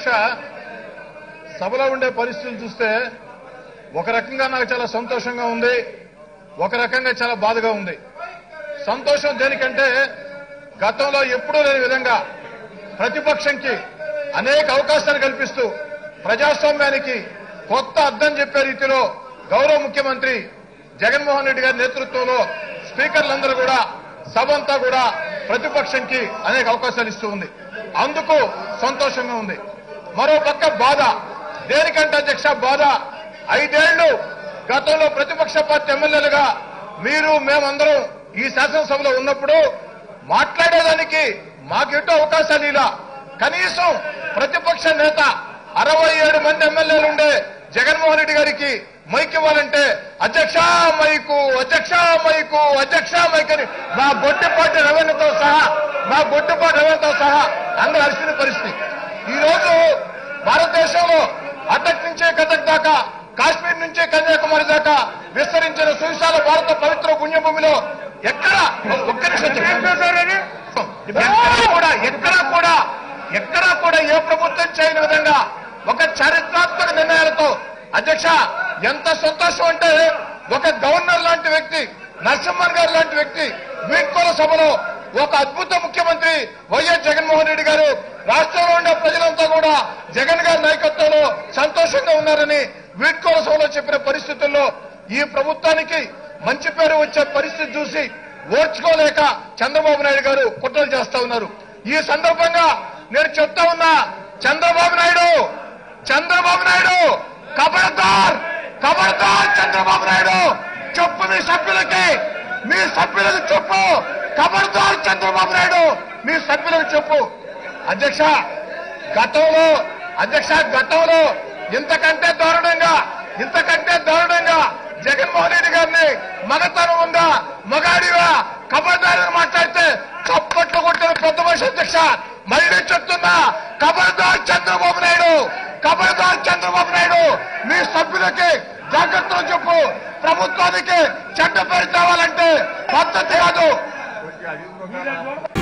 అధ్యక్ష సభలో ఉండే పరిస్థితులు చూస్తే ఒక రకంగా నాకు చాలా సంతోషంగా ఉంది ఒక రకంగా చాలా బాధగా ఉంది సంతోషం దేనికంటే గతంలో ఎప్పుడూ లేని విధంగా ప్రతిపక్షంకి అనేక అవకాశాలు కల్పిస్తూ ప్రజాస్వామ్యానికి కొత్త అర్థం చెప్పే రీతిలో గౌరవ ముఖ్యమంత్రి జగన్మోహన్ రెడ్డి గారి నేతృత్వంలో స్పీకర్లందరూ కూడా సభ అంతా కూడా ప్రతిపక్షంకి అనేక అవకాశాలు ఇస్తూ ఉంది అందుకు సంతోషంగా ఉంది మరో పక్క బాధ దేనికంటే అధ్యక్ష బాధ ఐదేళ్లు గతంలో ప్రతిపక్ష పార్టీ ఎమ్మెల్యేలుగా మీరు మేమందరం ఈ శాసనసభలో ఉన్నప్పుడు మాట్లాడేదానికి మాకెటో అవకాశాలు ఇలా కనీసం ప్రతిపక్ష నేత అరవై ఏడు మంది ఎమ్మెల్యేలు ఉండే జగన్మోహన్ రెడ్డి గారికి మైక్ ఇవ్వాలంటే అధ్యక్ష మైకు అధ్యక్ష మైకు అధ్యక్ష మైక్ అని మా బొట్టిపాటి రవీణతో సహా మా బొట్టిపాటి రవీణతో సహా అందరూ అరిసిన పరిస్థితి ఈ రోజు భారతదేశంలో అటక్ నుంచే కటక్ దాకా కాశ్మీర్ నుంచే కన్యాకుమారి దాకా విస్తరించిన సువిశాల భారత పవిత్ర పుణ్యభూమిలో ఎక్కడ ఒక్క నిమిషం చెప్పండి. ఎక్కడా కూడా ఎక్కడా కూడా ఎక్కడా కూడా ఏ ప్రభుత్వం చేయని విధంగా ఒక చారిత్రాత్మక నిర్ణయాలతో అధ్యక్ష ఎంత సంతోషం అంటే ఒక గవర్నర్ లాంటి వ్యక్తి నరసింహన్ గారు లాంటి వ్యక్తి వీడ్కోల సభలో ఒక అద్భుత ముఖ్యమంత్రి వైఎస్ జగన్మోహన్ రెడ్డి గారు రాష్ట్రంలో ఉండే ప్రజలంతా కూడా జగన్ గారి నాయకత్వంలో సంతోషంగా ఉన్నారని వీడ్కోల సభలో చెప్పిన పరిస్థితుల్లో ఈ ప్రభుత్వానికి మంచి పేరు వచ్చే పరిస్థితి చూసి ఓర్చుకోలేక చంద్రబాబు నాయుడు గారు కుట్రలు చేస్తా ఉన్నారు ఈ సందర్భంగా నేను చెప్తా ఉన్నా చంద్రబాబు నాయుడు చంద్రబాబు నాయుడు కబడతార్ కబడతార్ చంద్రబాబు నాయుడు చెప్పు మీ సభ్యులకి మీ సభ్యులకు చెప్పు కబడతార్ చంద్రబాబు నాయుడు మీ సభ్యులకు చెప్పు అధ్యక్ష గతంలో అధ్యక్ష గతంలో ఇంతకంటే దారుణంగా ఇంతకంటే దారుణంగా జగన్మోహన్ రెడ్డి గారిని మగతనం ఉందా మగాడివా కబర్దారని మాట్లాడితే చప్పట్లు కొట్టిన పెద్ద మనిషి అధ్యక్ష మళ్ళీ చెప్తున్నా కబర్దార్ చంద్రబాబు నాయుడు కబర్దార్ చంద్రబాబు నాయుడు మీ సభ్యులకి జాగ్రత్తలు చెప్పు ప్రభుత్వానికి చెడ్డ పేరు తేవాలంటే పద్ధతి కాదు